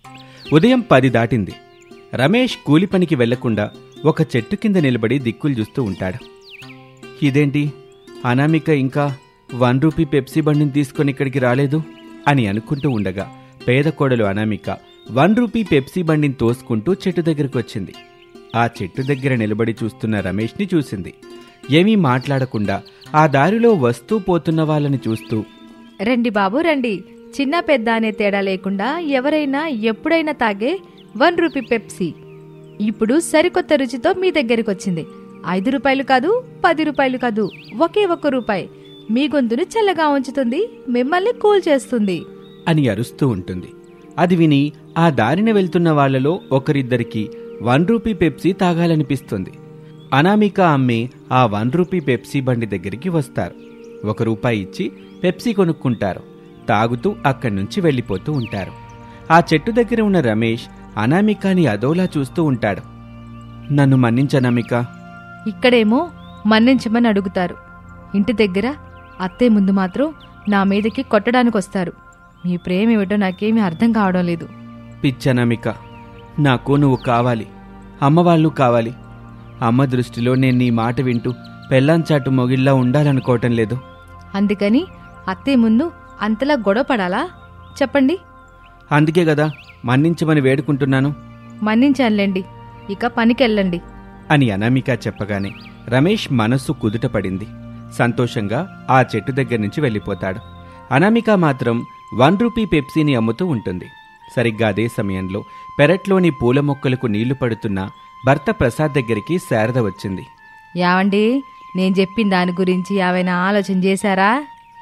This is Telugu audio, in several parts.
ఉదయం పది దాటింది రమేష్ కూలి పనికి వెళ్లకుండా ఒక చెట్టు కింద నిలబడి దిక్కులు చూస్తూ ఉంటాడు ఇదేంటి అనామిక ఇంకా వన్ రూపీ పెప్సీ బండిని తీసుకొని ఇక్కడికి రాలేదు అని అనుకుంటూ ఉండగా పేద కోడలు అనామిక వన్ రూపీ పెప్సీ బండిని తోసుకుంటూ చెట్టు దగ్గరకు వచ్చింది ఆ చెట్టు దగ్గర నిలబడి చూస్తున్న రమేష్ని చూసింది ఏమీ మాట్లాడకుండా ఆ దారిలో వస్తూ పోతున్న వాళ్ళని చూస్తూ రండి బాబు రండి చిన్న పెద్ద అనే తేడా లేకుండా ఎవరైనా ఎప్పుడైనా తాగే వన్ రూపీ పెప్సీ ఇప్పుడు సరికొత్త రుచితో మీ దగ్గరికి వచ్చింది ఐదు రూపాయలు కాదు పది రూపాయలు కాదు ఒకే ఒక్క రూపాయి మీ గొంతును చల్లగా ఉంచుతుంది మిమ్మల్ని కూల్ చేస్తుంది అని అరుస్తూ ఉంటుంది అది విని ఆ దారిన వెళ్తున్న వాళ్ళలో ఒకరిద్దరికి వన్ రూపీ పెప్సీ తాగాలనిపిస్తుంది అనామిక అమ్మే ఆ వన్ రూపీ పెప్సీ బండి దగ్గరికి వస్తారు ఒక రూపాయి ఇచ్చి పెప్సీ కొనుక్కుంటారు తాగుతూ అక్కడి నుంచి వెళ్ళిపోతూ ఉంటారు ఆ చెట్టు దగ్గర ఉన్న రమేష్ అనామికాని అదోలా చూస్తూ ఉంటాడు నన్ను మన్నించనామిక ఇక్కడేమో మన్నించమని అడుగుతారు ఇంటి దగ్గర అత్తే ముందు మాత్రం నా మీదకి కొట్టడానికి వస్తారు మీ ప్రేమ ఏమిటో నాకేమీ అర్థం కావడం లేదు పిచ్చనామిక నాకు నువ్వు కావాలి అమ్మ వాళ్ళు కావాలి అమ్మ దృష్టిలో నేను నీ మాట వింటూ పెళ్ళాంచాటు మొగిల్లా ఉండాలనుకోవటం లేదు అందుకని అత్తే ముందు అంతలా గొడవ పడాలా చెప్పండి అందుకే కదా మన్నించమని వేడుకుంటున్నాను మన్నించానులేండి ఇక పనికెళ్ళండి అని అనామిక చెప్పగానే రమేష్ మనస్సు కుదుటపడింది సంతోషంగా ఆ చెట్టు దగ్గర నుంచి వెళ్ళిపోతాడు అనామిక మాత్రం వన్ రూపీ పెప్సీని అమ్ముతూ ఉంటుంది సరిగ్గా అదే సమయంలో పెరట్లోని పూల మొక్కలకు నీళ్లు పడుతున్న భర్త ప్రసాద్ దగ్గరికి శారద వచ్చింది యావండి నేను చెప్పిన దాని గురించి ఏవైనా ఆలోచన చేశారా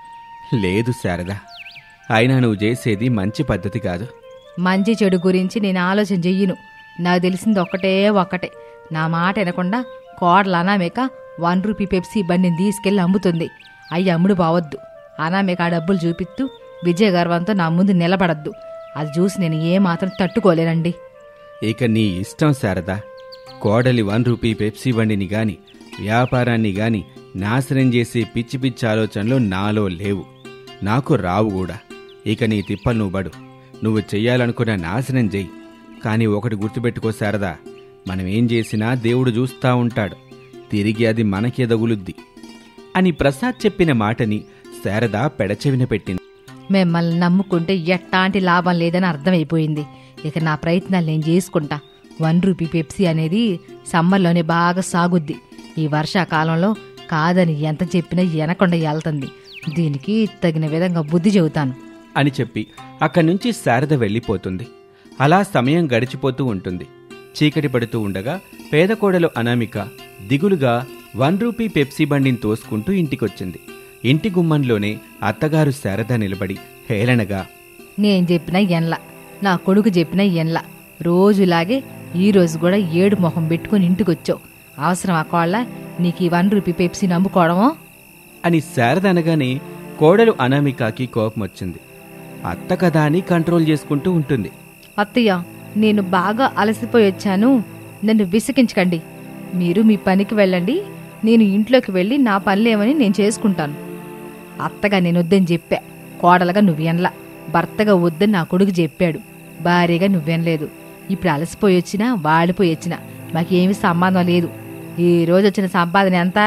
లేదు శారద అయినా నువ్వు చేసేది మంచి పద్ధతి కాదు మంచి చెడు గురించి నేను ఆలోచన చెయ్యను నాకు తెలిసింది ఒక్కటే ఒక్కటే నా మాట వినకుండా కోడలు అనామేక వన్ రూపీ పెప్సీ బండిని తీసుకెళ్లి అమ్ముతుంది అయ్యి అమ్ముడు పోవద్దు అనామేక ఆ డబ్బులు చూపిస్తూ విజయ గర్వంతో నా ముందు నిలబడద్దు అది చూసి నేను ఏమాత్రం తట్టుకోలేనండి ఇక నీ ఇష్టం శారద కోడలి వన్ రూపీ పెప్సీ బండిని గాని వ్యాపారాన్ని గాని నాశనం చేసే పిచ్చి పిచ్చి ఆలోచనలు నాలో లేవు నాకు రావు కూడా ఇక నీ తిప్పలు నువ్వు బడు నువ్వు చెయ్యాలనుకున్న నాశనం చెయ్యి కానీ ఒకటి గుర్తుపెట్టుకో శారదా మనం ఏం చేసినా దేవుడు చూస్తా ఉంటాడు తిరిగి అది మనకే దగులుద్ది అని ప్రసాద్ చెప్పిన మాటని శారద పెడచెవిన పెట్టింది మిమ్మల్ని నమ్ముకుంటే ఎట్టాంటి లాభం లేదని అర్థమైపోయింది ఇక నా ప్రయత్నాలు నేను చేసుకుంటా వన్ రూపీ పెప్సీ అనేది సమ్మర్లోనే బాగా సాగుద్ది ఈ వర్షాకాలంలో కాదని ఎంత చెప్పినా వెనకుండా వెళ్తుంది దీనికి తగిన విధంగా బుద్ధి చెబుతాను అని చెప్పి అక్కడి నుంచి శారద వెళ్ళిపోతుంది అలా సమయం గడిచిపోతూ ఉంటుంది చీకటి పడుతూ ఉండగా పేద కోడలు అనామిక దిగులుగా వన్ రూపీ పెప్సీ బండిని తోసుకుంటూ ఇంటికొచ్చింది ఇంటి గుమ్మంలోనే అత్తగారు శారద నిలబడి హేళనగా నేను చెప్పిన ఎన్ల నా కొడుకు చెప్పిన ఎన్ల రోజులాగే ఈ రోజు కూడా ఏడు మొహం పెట్టుకుని ఇంటికొచ్చావు అవసరం ఆ కోళ్ళ నీకు ఈ వన్ రూపీ పెప్సీ నమ్ముకోవడమో అని శారద అనగానే కోడలు అనామికకి కోపం వచ్చింది అత్త కదా అని కంట్రోల్ చేసుకుంటూ ఉంటుంది అత్తయ్య నేను బాగా అలసిపోయి వచ్చాను నన్ను విసిగించకండి మీరు మీ పనికి వెళ్ళండి నేను ఇంట్లోకి వెళ్ళి నా పనులేమని నేను చేసుకుంటాను అత్తగా నేను వద్దని చెప్పా కోడలుగా నువ్వెనలా భర్తగా వద్దని నా కొడుకు చెప్పాడు భార్యగా నువ్వెనలేదు ఇప్పుడు అలసిపోయి వచ్చినా వాడిపోయి వచ్చినా మాకేమీ సంబంధం లేదు ఈ రోజు వచ్చిన సంపాదన ఎంత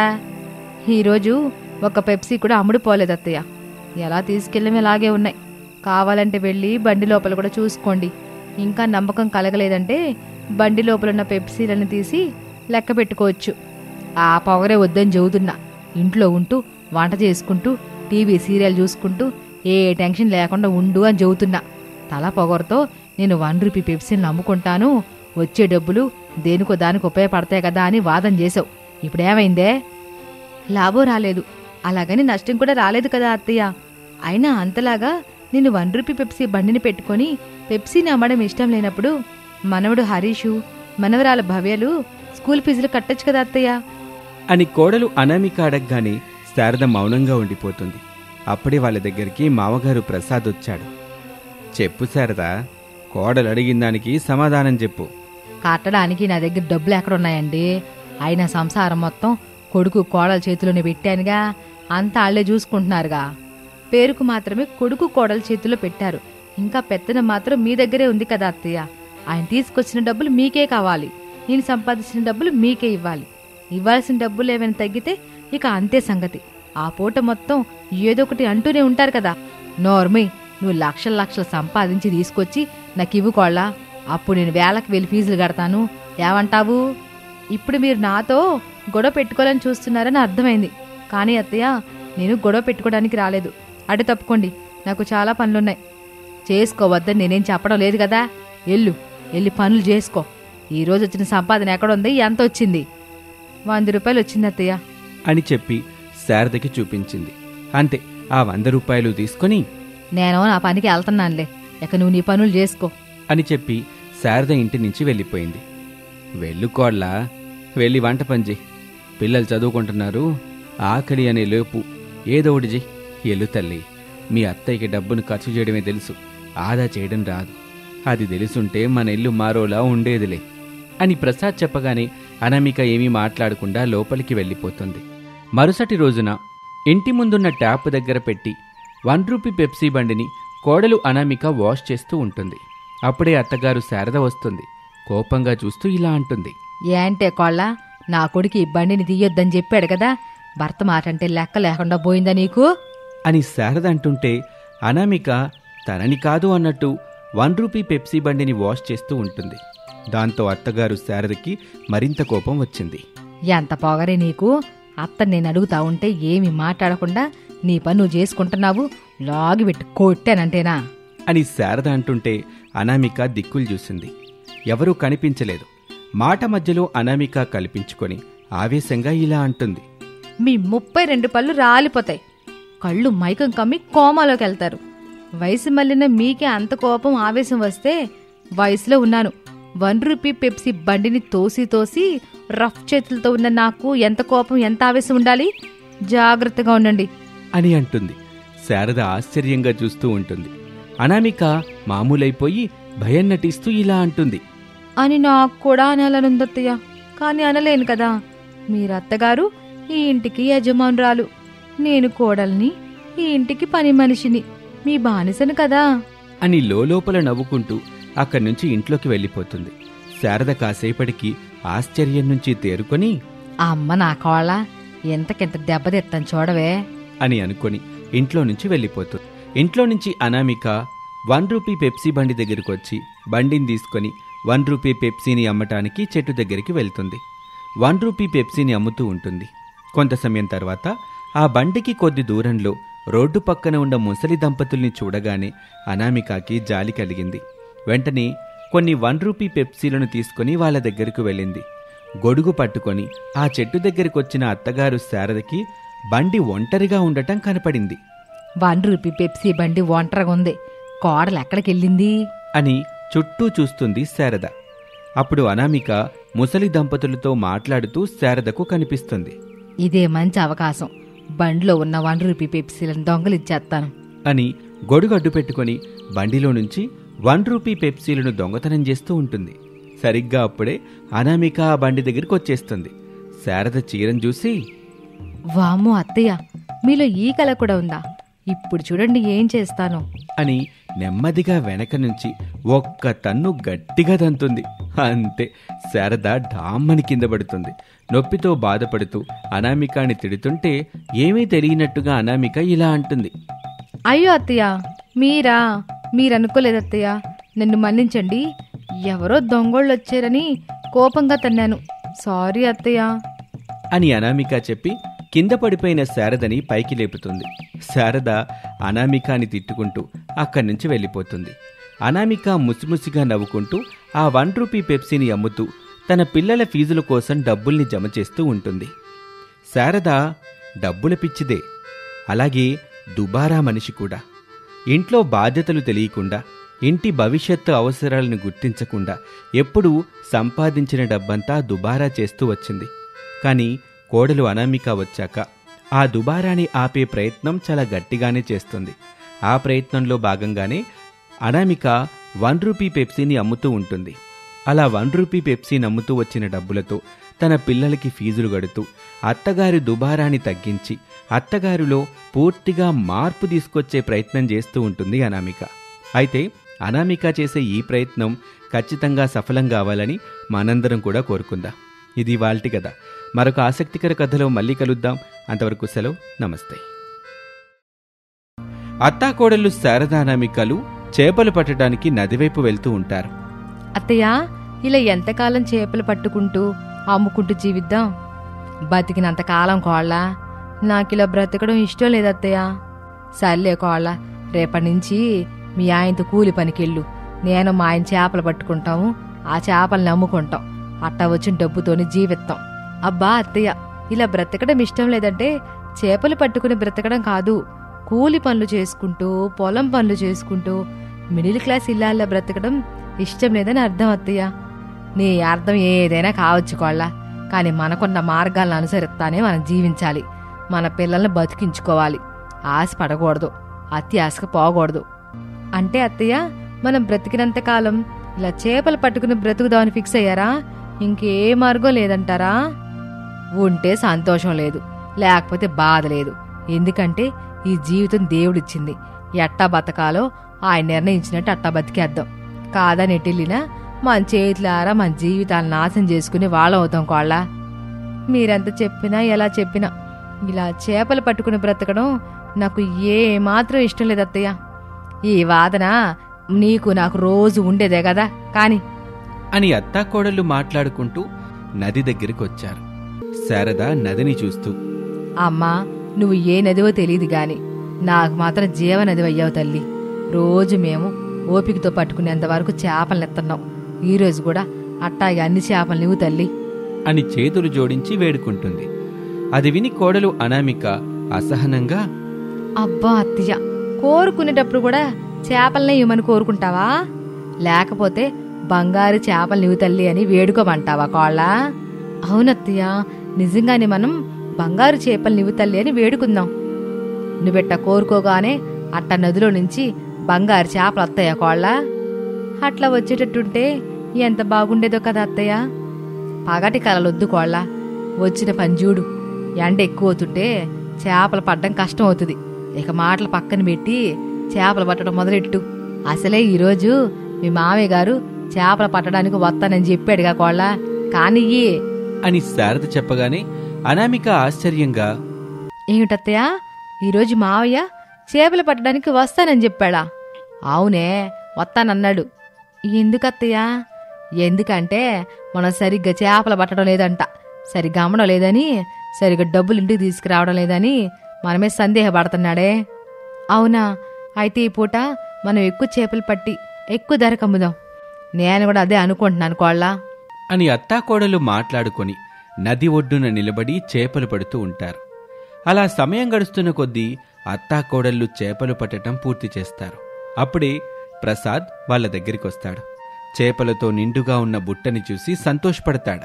ఈరోజు ఒక పెప్సీ కూడా అమ్ముడుపోలేదు అత్తయ్య ఎలా తీసుకెళ్ళం ఇలాగే ఉన్నాయి కావాలంటే వెళ్ళి బండి లోపల కూడా చూసుకోండి ఇంకా నమ్మకం కలగలేదంటే బండి లోపల ఉన్న పెప్సీలను తీసి లెక్క పెట్టుకోవచ్చు ఆ పొగరే వద్దని చెబుతున్నా ఇంట్లో ఉంటూ వంట చేసుకుంటూ టీవీ సీరియల్ చూసుకుంటూ ఏ టెన్షన్ లేకుండా ఉండు అని చెబుతున్నా తల పొగరతో నేను వన్ రూపీ పెప్సీని నమ్ముకుంటాను వచ్చే డబ్బులు దేనికో దానికి ఉపయోగపడతాయి కదా అని వాదన చేసావు ఇప్పుడేమైందే లాభం రాలేదు అలాగని నష్టం కూడా రాలేదు కదా అత్తయ్య అయినా అంతలాగా నేను వన్ రూపీ పెప్సీ బండిని పెట్టుకొని పెప్సీని అమ్మడం ఇష్టం లేనప్పుడు మనవడు హరీషు మనవరాల భవ్యలు స్కూల్ ఫీజులు కట్టొచ్చు కదా అత్తయ్య అని కోడలు అనామిక అడగగానే శారద మౌనంగా ఉండిపోతుంది అప్పుడే వాళ్ళ దగ్గరికి మామగారు ప్రసాద్ వచ్చాడు చెప్పు శారదా కోడలు అడిగిన దానికి సమాధానం చెప్పు కట్టడానికి నా దగ్గర డబ్బులు ఎక్కడున్నాయండి అయినా సంసారం మొత్తం కొడుకు కోడల చేతిలోనే పెట్టానుగా అంతా ఆళ్లే చూసుకుంటున్నారుగా పేరుకు మాత్రమే కొడుకు కోడల చేతిలో పెట్టారు ఇంకా పెత్తనం మాత్రం మీ దగ్గరే ఉంది కదా అత్తయ్య ఆయన తీసుకొచ్చిన డబ్బులు మీకే కావాలి నేను సంపాదించిన డబ్బులు మీకే ఇవ్వాలి ఇవ్వాల్సిన డబ్బులు ఏమైనా తగ్గితే ఇక అంతే సంగతి ఆ పూట మొత్తం ఏదో ఒకటి అంటూనే ఉంటారు కదా నోర్మి నువ్వు లక్షల లక్షలు సంపాదించి తీసుకొచ్చి నాకు ఇవ్వుకోళ్ళా అప్పుడు నేను వేలకు వెళ్ళి ఫీజులు కడతాను ఏమంటావు ఇప్పుడు మీరు నాతో గొడవ పెట్టుకోవాలని చూస్తున్నారని అర్థమైంది కానీ అత్తయ్య నేను గొడవ పెట్టుకోవడానికి రాలేదు అటు తప్పుకోండి నాకు చాలా పనులున్నాయి చేసుకోవద్దని నేనేం చెప్పడం లేదు కదా ఎల్లు వెళ్ళి పనులు చేసుకో ఈ రోజు వచ్చిన సంపాదన ఎక్కడుంది ఎంత వచ్చింది వంద రూపాయలు వచ్చింది అత్తయ్య అని చెప్పి శారదకి చూపించింది అంతే ఆ వంద రూపాయలు తీసుకొని నేను నా పనికి వెళ్తున్నానులే ఇక నువ్వు నీ పనులు చేసుకో అని చెప్పి శారద ఇంటి నుంచి వెళ్ళిపోయింది వెళ్ళుకోళ్ళ వెళ్ళి వంట పని చెయ్యి పిల్లలు చదువుకుంటున్నారు ఆకలి అనే లోపు ఏదో ఒకటి చెయ్యి ఎల్లు తల్లి మీ అత్తయ్యకి డబ్బును ఖర్చు చేయడమే తెలుసు ఆదా చేయడం రాదు అది తెలుసుంటే మన ఇల్లు మారోలా ఉండేదిలే అని ప్రసాద్ చెప్పగానే అనామిక ఏమీ మాట్లాడకుండా లోపలికి వెళ్ళిపోతుంది మరుసటి రోజున ఇంటి ముందున్న ట్యాప్ దగ్గర పెట్టి వన్ రూపీ పెప్సీ బండిని కోడలు అనామిక వాష్ చేస్తూ ఉంటుంది అప్పుడే అత్తగారు శారద వస్తుంది కోపంగా చూస్తూ ఇలా అంటుంది ఏంటే కోళ్ళ నా కొడుకు ఈ బండిని తీయొద్దని చెప్పాడు కదా భర్త మాట అంటే లెక్క లేకుండా పోయిందా నీకు అని శారద అంటుంటే అనామిక తనని కాదు అన్నట్టు వన్ రూపీ పెప్సీ బండిని వాష్ చేస్తూ ఉంటుంది దాంతో అత్తగారు శారదకి మరింత కోపం వచ్చింది ఎంత పొగరే నీకు అత్త నేను అడుగుతా ఉంటే ఏమి మాట్లాడకుండా నీ పని నువ్వు చేసుకుంటున్నావు లాగి పెట్టి కొట్టానంటేనా అని శారద అంటుంటే అనామిక దిక్కులు చూసింది ఎవరూ కనిపించలేదు మాట మధ్యలో అనామిక కల్పించుకొని ఆవేశంగా ఇలా అంటుంది మీ ముప్పై రెండు పళ్ళు రాలిపోతాయి కళ్ళు మైకం కమ్మి కోమాలోకి వెళ్తారు వయసు మళ్ళిన మీకే అంత కోపం ఆవేశం వస్తే వయసులో ఉన్నాను వన్ రూపీ పెప్సీ బండిని తోసి తోసి రఫ్ చేతులతో ఉన్న నాకు ఎంత కోపం ఎంత ఆవేశం ఉండాలి జాగ్రత్తగా ఉండండి అని అంటుంది శారద ఆశ్చర్యంగా చూస్తూ ఉంటుంది అనామిక మామూలైపోయి భయం నటిస్తూ ఇలా అంటుంది అని నాకు కూడా అనాలనుందత్తయ్య కానీ అనలేను కదా మీరు అత్తగారు ఈ ఇంటికి యజమానురాలు నేను కోడల్ని ఈ ఇంటికి పని మనిషిని మీ బానిసను కదా అని లోపల నవ్వుకుంటూ అక్కడి నుంచి ఇంట్లోకి వెళ్ళిపోతుంది శారద కాసేపటికి ఆశ్చర్యం నుంచి తేరుకొని అమ్మ నా కోళ్ళ ఎంతకెంత దెబ్బతిత్తాను చూడవే అని అనుకొని ఇంట్లో నుంచి వెళ్ళిపోతుంది ఇంట్లో నుంచి అనామిక వన్ రూపీ పెప్సీ బండి దగ్గరికి వచ్చి బండిని తీసుకొని వన్ రూపీ పెప్సీని అమ్మటానికి చెట్టు దగ్గరికి వెళ్తుంది వన్ రూపీ పెప్సీని అమ్ముతూ ఉంటుంది కొంత సమయం తర్వాత ఆ బండికి కొద్ది దూరంలో రోడ్డు పక్కన ఉన్న ముసలి దంపతుల్ని చూడగానే అనామికకి జాలి కలిగింది వెంటనే కొన్ని వన్ రూపీ పెప్సీలను తీసుకొని వాళ్ళ దగ్గరకు వెళ్ళింది గొడుగు పట్టుకొని ఆ చెట్టు దగ్గరికి వచ్చిన అత్తగారు శారదకి బండి ఒంటరిగా ఉండటం కనపడింది వన్ రూపీ పెప్సీ బండి ఒంటరిగా ఉంది కోడలు ఎక్కడికెళ్ళింది అని చుట్టూ చూస్తుంది శారద అప్పుడు అనామిక ముసలి దంపతులతో మాట్లాడుతూ శారదకు కనిపిస్తుంది ఇదే మంచి అవకాశం బండిలో ఉన్న వన్ రూపీ పెప్సీలను దొంగలిచ్చేస్తాను అని గొడుగు అడ్డు పెట్టుకొని బండిలో నుంచి వన్ రూపీ పెప్సీలను దొంగతనం చేస్తూ ఉంటుంది సరిగ్గా అప్పుడే అనామిక ఆ బండి దగ్గరికి వచ్చేస్తుంది శారద చీరను చూసి వామ్మో అత్తయ్య మీలో ఈ కళ కూడా ఉందా ఇప్పుడు చూడండి ఏం చేస్తాను అని నెమ్మదిగా వెనక నుంచి ఒక్క తన్ను గట్టిగా తంతుంది అంతే శారద డామ్మని కింద పడుతుంది నొప్పితో బాధపడుతూ అనామికాని తిడుతుంటే ఏమీ తెలియనట్టుగా అనామిక ఇలా అంటుంది అయ్యో అత్తయ్య మీరా మీరనుకోలేదు అత్తయ్య నన్ను మన్నించండి ఎవరో దొంగోళ్ళు వచ్చారని కోపంగా తన్నాను సారీ అత్తయ్య అని అనామిక చెప్పి కింద పడిపోయిన శారదని పైకి లేపుతుంది శారద అనామికాని తిట్టుకుంటూ అక్కడి నుంచి వెళ్ళిపోతుంది అనామిక ముసిముసిగా నవ్వుకుంటూ ఆ వన్ రూపీ పెప్సీని అమ్ముతూ తన పిల్లల ఫీజుల కోసం డబ్బుల్ని జమ చేస్తూ ఉంటుంది శారద డబ్బుల పిచ్చిదే అలాగే దుబారా మనిషి కూడా ఇంట్లో బాధ్యతలు తెలియకుండా ఇంటి భవిష్యత్తు అవసరాలను గుర్తించకుండా ఎప్పుడూ సంపాదించిన డబ్బంతా దుబారా చేస్తూ వచ్చింది కానీ కోడలు అనామిక వచ్చాక ఆ దుబారాని ఆపే ప్రయత్నం చాలా గట్టిగానే చేస్తుంది ఆ ప్రయత్నంలో భాగంగానే అనామిక వన్ రూపీ పెప్సీని అమ్ముతూ ఉంటుంది అలా వన్ రూపీ పెప్సీని అమ్ముతూ వచ్చిన డబ్బులతో తన పిల్లలకి ఫీజులు గడుతూ అత్తగారి దుబారాన్ని తగ్గించి అత్తగారిలో పూర్తిగా మార్పు తీసుకొచ్చే ప్రయత్నం చేస్తూ ఉంటుంది అనామిక అయితే అనామిక చేసే ఈ ప్రయత్నం ఖచ్చితంగా సఫలం కావాలని మనందరం కూడా కోరుకుందాం ఇది వాల్టి కథ మరొక ఆసక్తికర కథలో మళ్ళీ కలుద్దాం అంతవరకు సెలవు నమస్తే అత్తాకోడళ్ళు శారదా అనామికలు చేపలు పట్టడానికి నదివైపు వెళ్తూ ఉంటారు అత్తయ్య ఇలా ఎంతకాలం చేపలు పట్టుకుంటూ అమ్ముకుంటూ జీవిద్దాం బతికినంత కాలం కోళ్ళ నాకు ఇలా బ్రతకడం ఇష్టం లేదు అత్తయ్య సర్లే కోళ్ళ రేపటి నుంచి మీ ఆయనతో కూలి పనికెళ్ళు నేను మా ఆయన చేపలు పట్టుకుంటాము ఆ చేపల్ని అమ్ముకుంటాం అట్టా వచ్చిన డబ్బుతోని జీవిస్తాం అబ్బా అత్తయ్య ఇలా బ్రతకడం ఇష్టం లేదంటే చేపలు పట్టుకుని బ్రతకడం కాదు కూలి పనులు చేసుకుంటూ పొలం పనులు చేసుకుంటూ మిడిల్ క్లాస్ ఇల్లాల్లో బ్రతకడం ఇష్టం లేదని అర్థం అత్తయ్య నీ అర్థం ఏదైనా కావచ్చు కోళ్ళ కానీ మనకున్న మార్గాలను అనుసరిస్తానే మనం జీవించాలి మన పిల్లల్ని బతికించుకోవాలి ఆశ పడకూడదు అతి ఆశకు పోకూడదు అంటే అత్తయ్య మనం బ్రతికినంత కాలం ఇలా చేపలు పట్టుకుని బ్రతుకుదామని ఫిక్స్ అయ్యారా ఇంకే మార్గం లేదంటారా ఉంటే సంతోషం లేదు లేకపోతే బాధ లేదు ఎందుకంటే ఈ జీవితం దేవుడిచ్చింది ఎట్టా బతకాలో ఆయన నిర్ణయించినట్టు అట్టా బతికేద్దాం కాదని ఎటెళ్ళినా మన చేతులారా మన జీవితాలు నాశనం చేసుకుని వాళ్ళం అవుతాం కోళ్ళ మీరెంత చెప్పినా ఎలా చెప్పినా ఇలా చేపలు పట్టుకుని బ్రతకడం నాకు ఏ మాత్రం ఇష్టం లేదు అత్తయ్య ఈ వాదన నీకు నాకు రోజు ఉండేదే కదా కాని అని అత్తాకోడళ్ళు మాట్లాడుకుంటూ నది దగ్గరికి వచ్చారు శారద నదిని చూస్తూ అమ్మా నువ్వు ఏ నదివో తెలియదు గాని నాకు మాత్రం జీవనది అయ్యావు తల్లి రోజు మేము ఓపికతో పట్టుకునేంత వరకు చేపలు ఎత్తన్నాం ఈ రోజు కూడా అట్టాగే అన్ని చేపలు నువ్వు తల్లి అని చేతులు జోడించి వేడుకుంటుంది అది విని కోడలు అనామిక అసహనంగా అబ్బా అత్తయ్య కోరుకునేటప్పుడు కూడా చేపలనే ఇవ్వమని కోరుకుంటావా లేకపోతే బంగారు చేపలు నీవు తల్లి అని వేడుకోమంటావా కోళ్ళ అవునత్తయ్య నిజంగానే మనం బంగారు చేపలు నీవు తల్లి అని వేడుకుందాం నువ్వెట్ట కోరుకోగానే అట్ట నదిలో నుంచి బంగారు చేపలు వస్తాయా కోళ్ళ అట్లా వచ్చేటట్టుంటే ఎంత బాగుండేదో కదా అత్తయ్య పగటి కలలొద్దు కోళ్ళ వచ్చిన పని చూడు ఎండ ఎక్కువ అవుతుంటే చేపలు పడ్డం కష్టం అవుతుంది ఇక మాటలు పక్కన పెట్టి చేపలు పట్టడం మొదలెట్టు అసలే ఈరోజు మీ మామయ్య గారు చేపలు పట్టడానికి వస్తానని చెప్పాడుగా కోళ్ళ కానీ అని శారద చెప్పగానే అనామిక ఆశ్చర్యంగా ఏమిటత్తయ్య ఈరోజు మావయ్య చేపలు పట్టడానికి వస్తానని చెప్పాడా అవునే వస్తానన్నాడు ఎందుకత్తయ్య ఎందుకంటే మనం సరిగ్గా చేపలు పట్టడం లేదంట సరిగ్గా అమ్మడం లేదని సరిగ్గా డబ్బులు ఇంటికి తీసుకురావడం లేదని మనమే సందేహపడుతున్నాడే అవునా అయితే ఈ పూట మనం ఎక్కువ చేపలు పట్టి ఎక్కువ ధరకు అమ్ముదాం నేను కూడా అదే అనుకుంటున్నాను కోళ్ళ అని అత్తాకోడలు మాట్లాడుకొని నది ఒడ్డున నిలబడి చేపలు పడుతూ ఉంటారు అలా సమయం గడుస్తున్న కొద్దీ అత్తాకోడళ్ళు చేపలు పట్టటం పూర్తి చేస్తారు అప్పుడే ప్రసాద్ వాళ్ళ దగ్గరికి వస్తాడు చేపలతో నిండుగా ఉన్న బుట్టని చూసి సంతోషపడతాడు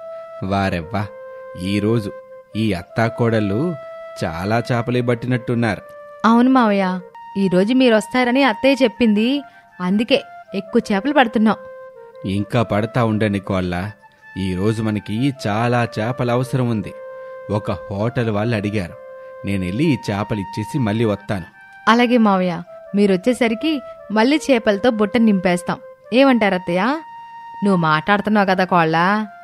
వారెవ్వా ఈరోజు ఈ అత్తాకోడళ్ళు చాలా చేపలే పట్టినట్టున్నారు అవును మావయ్య ఈరోజు మీరు వస్తారని అత్తయ్య చెప్పింది అందుకే ఎక్కువ చేపలు పడుతున్నాం ఇంకా పడతా ఉండండి కోళ్ళ ఈరోజు మనకి చాలా చేపల అవసరం ఉంది ఒక హోటల్ వాళ్ళు అడిగారు నేను వెళ్ళి ఈ చేపలు ఇచ్చేసి మళ్ళీ వస్తాను అలాగే మావయ్య మీరు వచ్చేసరికి మళ్ళీ చేపలతో బుట్ట నింపేస్తాం ఏమంటారు అత్తయ్య నువ్వు మాట్లాడుతున్నావు కదా కోళ్ళ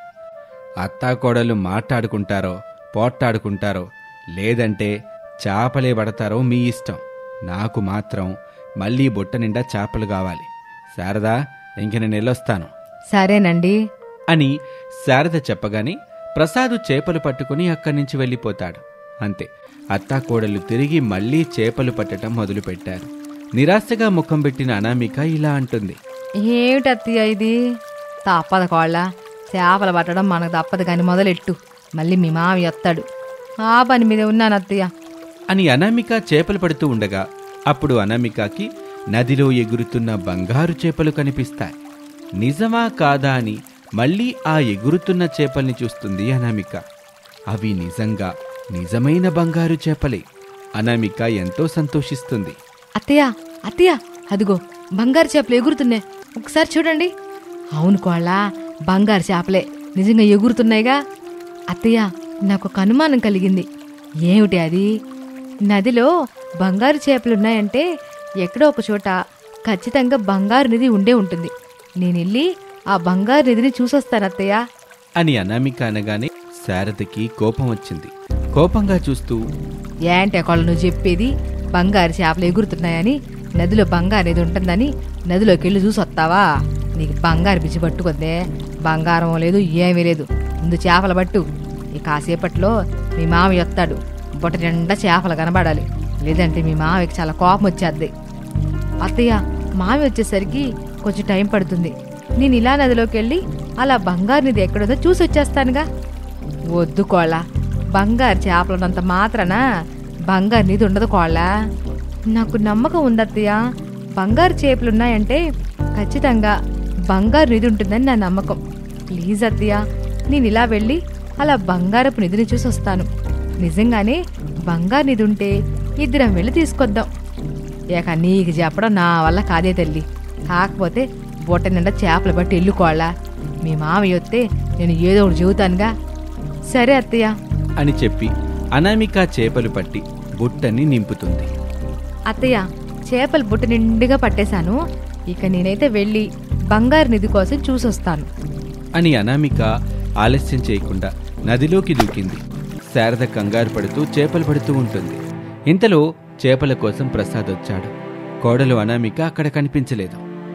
అత్తాకోడలు మాట్లాడుకుంటారో పోట్లాడుకుంటారో లేదంటే చేపలే పడతారో మీ ఇష్టం నాకు మాత్రం మళ్ళీ బుట్ట నిండా చేపలు కావాలి శారదా ఇంక నేను వెళ్ళొస్తాను సరేనండి అని శారద చెప్పగానే ప్రసాదు చేపలు పట్టుకుని అక్కడి నుంచి వెళ్ళిపోతాడు అంతే అత్తాకోడలు తిరిగి మళ్ళీ చేపలు పట్టడం మొదలుపెట్టారు నిరాశగా ముఖం పెట్టిన అనామిక ఇలా అంటుంది ఏమిటి అత్తయ్య ఇది తప్పదు కోళ్ళ చేపలు పట్టడం మనకు తప్పదు కానీ మొదలెట్టు మళ్ళీ మీ మావి వస్తాడు ఆ పని మీద ఉన్నాను అత్తయ్య అని అనామిక చేపలు పడుతూ ఉండగా అప్పుడు అనామికకి నదిలో ఎగురుతున్న బంగారు చేపలు కనిపిస్తాయి నిజమా కాదా అని మళ్ళీ ఆ ఎగురుతున్న చేపల్ని చూస్తుంది అనామిక అవి నిజంగా నిజమైన బంగారు చేపలే అనామిక ఎంతో సంతోషిస్తుంది అత్తయ్య అత్తయ్య అదిగో బంగారు చేపలు ఎగురుతున్నాయి ఒకసారి చూడండి అవును కోళ్ళ బంగారు చేపలే నిజంగా ఎగురుతున్నాయిగా అత్తయ్య నాకు ఒక అనుమానం కలిగింది ఏమిటి అది నదిలో బంగారు చేపలున్నాయంటే ఎక్కడో ఒక చోట ఖచ్చితంగా బంగారు నిధి ఉండే ఉంటుంది నేను వెళ్ళి ఆ బంగారు నిధిని చూసొస్తాను అత్తయ్య అని అనామిక అనగానే శారదకి కోపం వచ్చింది కోపంగా చూస్తూ ఏంటే కొల నువ్వు చెప్పేది బంగారు చేపలు ఎగురుతున్నాయని నదిలో బంగారు నిధి ఉంటుందని నదిలోకి వెళ్ళి చూసి వస్తావా నీకు బంగారు పిచ్చి పట్టుకుందే బంగారం లేదు ఏమీ లేదు ముందు చేపలు పట్టు ఈ కాసేపట్లో మీ మామయ్య వస్తాడు బొట్ట నిండా చేపలు కనబడాలి లేదంటే మీ మామయ్యకి చాలా కోపం వచ్చేద్ది అత్తయ్య మామి వచ్చేసరికి కొంచెం టైం పడుతుంది నేను ఇలా నదిలోకి వెళ్ళి అలా బంగారు నిధి ఎక్కడుందో చూసి వచ్చేస్తానుగా వద్దు కోళ్ళ బంగారు చేపలన్నంత మాత్రాన బంగారు నిధి ఉండదు కోళ్ళ నాకు నమ్మకం ఉంది అత్తయ్య బంగారు చేపలున్నాయంటే ఖచ్చితంగా బంగారు నిధి ఉంటుందని నా నమ్మకం ప్లీజ్ అత్తయ్య నేను ఇలా వెళ్ళి అలా బంగారపు నిధిని చూసి వస్తాను నిజంగానే బంగారు నిధి ఉంటే ఇద్దరం వెళ్ళి తీసుకొద్దాం ఇక నీకు చెప్పడం నా వల్ల కాదే తల్లి కాకపోతే బుట్ట నిండా చేపలు బట్టి ఎల్లుకోవాలా మీ మామయ్య వస్తే నేను ఏదో ఒకటి చెబుతానుగా సరే అత్తయ్య అని చెప్పి అనామిక చేపలు పట్టి బుట్టని నింపుతుంది అత్తయ్య చేపలు బుట్ట నిండుగా పట్టేశాను ఇక నేనైతే వెళ్ళి బంగారు నిధి కోసం చూసొస్తాను అని అనామిక ఆలస్యం చేయకుండా నదిలోకి దూకింది శారద కంగారు పడుతూ చేపలు పడుతూ ఉంటుంది ఇంతలో చేపల కోసం ప్రసాద్ వచ్చాడు కోడలు అనామిక అక్కడ కనిపించలేదు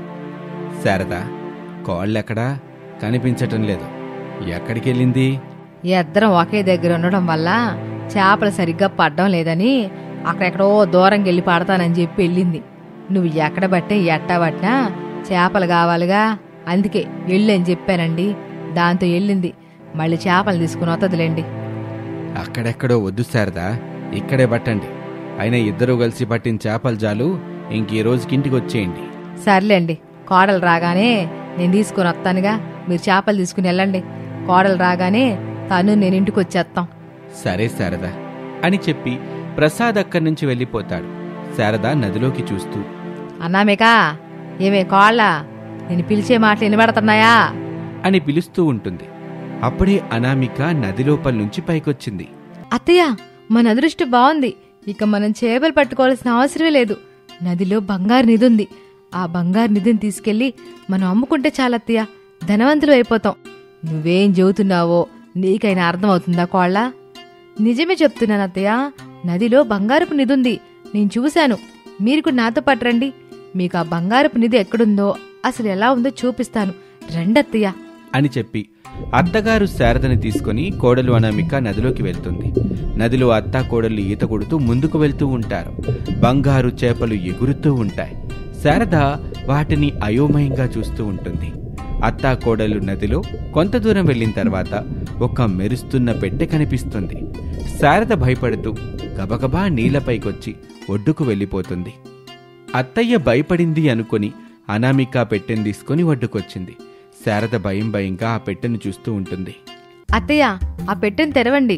శారద కోళ్ళెక్కడా కనిపించటం లేదు ఎక్కడికి వెళ్ళింది ఇద్దరం ఒకే దగ్గర ఉండడం వల్ల చేపలు సరిగ్గా పడ్డం లేదని అక్కడెక్కడో దూరంగా వెళ్ళి పడతానని చెప్పి వెళ్ళింది నువ్వు ఎక్కడ బట్టే ఎట్టా పట్టినా చేపలు కావాలిగా అందుకే వెళ్ళు అని చెప్పానండి దాంతో వెళ్ళింది మళ్ళీ చేపలు తీసుకుని వత్తదిలేండి అక్కడెక్కడో వద్దు శారదా ఇక్కడే పట్టండి అయినా ఇద్దరూ కలిసి పట్టిన చేపల జాలు ఇంక ఈ రోజుకి ఇంటికి వచ్చేయండి సర్లేండి కోడలు రాగానే నేను తీసుకుని వస్తానుగా మీరు చేపలు తీసుకుని వెళ్ళండి కోడలు రాగానే తను నేను ఇంటికి వచ్చేస్తాం సరే శారద అని చెప్పి ప్రసాద్ అక్కడి నుంచి వెళ్ళిపోతాడు శారద నదిలోకి చూస్తూ అన్నామేకా ఏమే కోళ్ళ నేను పిలిచే మాటలు వినబడుతున్నాయా అని పిలుస్తూ ఉంటుంది అప్పుడే అనామిక నదిలోపల నుంచి పైకొచ్చింది అత్తయ్య మన అదృష్టం బాగుంది ఇక మనం చేపలు పట్టుకోవాల్సిన అవసరమే లేదు నదిలో బంగారు నిధి ఉంది ఆ బంగారు నిధిని తీసుకెళ్లి మనం అమ్ముకుంటే చాలు అత్తయ్య ధనవంతులు అయిపోతాం నువ్వేం చెబుతున్నావో నీకైనా అర్థమవుతుందా కోళ్ళ నిజమే చెప్తున్నాను అత్తయ్య నదిలో బంగారపు నిధి ఉంది నేను చూశాను మీరు కూడా నాతో పాటు రండి మీకు ఆ బంగారపు నిధి ఎక్కడుందో అసలు ఎలా ఉందో చూపిస్తాను రండత్తయ్య అని చెప్పి అత్తగారు శారదని తీసుకొని కోడలు అనామిక నదిలోకి వెళ్తుంది నదిలో అత్త కోడలు ఈత కొడుతూ ముందుకు వెళ్తూ ఉంటారు బంగారు చేపలు ఎగురుతూ ఉంటాయి శారద వాటిని అయోమయంగా చూస్తూ ఉంటుంది అత్తా కోడలు నదిలో కొంత దూరం వెళ్ళిన తర్వాత ఒక మెరుస్తున్న పెట్టె కనిపిస్తుంది శారద భయపడుతూ గబగబా నీళ్లపైకొచ్చి ఒడ్డుకు వెళ్ళిపోతుంది అత్తయ్య భయపడింది అనుకొని అనామిక పెట్టెను తీసుకొని ఒడ్డుకొచ్చింది శారద భయం భయంగా ఆ పెట్టెను చూస్తూ ఉంటుంది అత్తయ్య ఆ పెట్టెను తెరవండి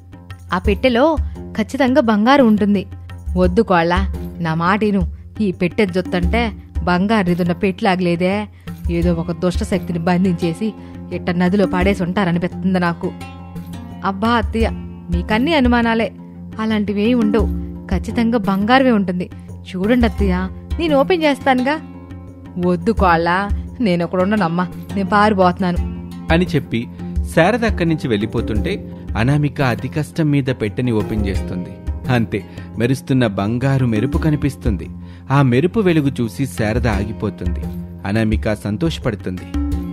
ఆ పెట్టెలో ఖచ్చితంగా బంగారు ఉంటుంది వద్దు కోళ్ళ నా మాటిను ఈ పెట్టె జొత్తంటే బంగారు ఇదున్న పెట్లాగలేదే ఏదో ఒక దుష్ట శక్తిని బంధించేసి ఇట్ట నదిలో పాడేసి ఉంటారనిపిస్తుంది నాకు అబ్బా అత్తయ్య మీకన్నీ అనుమానాలే అలాంటివేం ఉండవు ఖచ్చితంగా బంగారమే ఉంటుంది చూడండి అత్తయ్య నేను ఓపెన్ చేస్తానుగా వద్దు కోళ్ళ నేను ఒకడుండనమ్మా నేను పారిపోతున్నాను అని చెప్పి శారద అక్కడి నుంచి వెళ్ళిపోతుంటే అనామిక అతి కష్టం మీద పెట్టెని ఓపెన్ చేస్తుంది అంతే మెరుస్తున్న బంగారు మెరుపు కనిపిస్తుంది ఆ మెరుపు వెలుగు చూసి శారద ఆగిపోతుంది అనామిక సంతోషపడుతుంది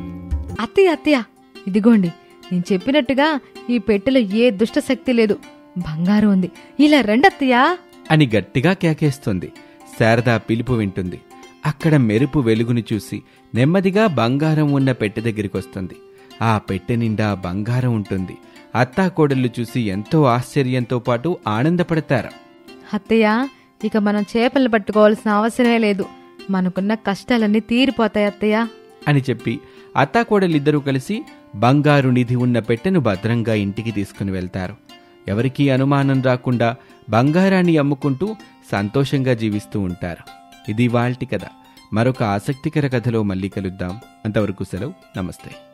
అత్తయ్య అత్తయ్య ఇదిగోండి నేను చెప్పినట్టుగా ఈ పెట్టెలో ఏ దుష్ట శక్తి లేదు బంగారం ఉంది ఇలా రండి అత్తయ్య అని గట్టిగా కేకేస్తుంది శారద పిలుపు వింటుంది అక్కడ మెరుపు వెలుగుని చూసి నెమ్మదిగా బంగారం ఉన్న పెట్టె దగ్గరికి వస్తుంది ఆ పెట్టె నిండా బంగారం ఉంటుంది అత్తా కోడళ్ళు చూసి ఎంతో ఆశ్చర్యంతో పాటు ఆనందపడతారు అత్తయ్య ఇక మనం చేపలు పట్టుకోవాల్సిన అవసరమే లేదు మనకున్న కష్టాలన్నీ తీరిపోతాయి అత్తయ్య అని చెప్పి అత్తా కోడలిద్దరూ కలిసి బంగారు నిధి ఉన్న పెట్టెను భద్రంగా ఇంటికి తీసుకుని వెళ్తారు ఎవరికీ అనుమానం రాకుండా బంగారాన్ని అమ్ముకుంటూ సంతోషంగా జీవిస్తూ ఉంటారు ఇది వాల్టి కథ మరొక ఆసక్తికర కథలో మళ్ళీ కలుద్దాం అంతవరకు సెలవు నమస్తే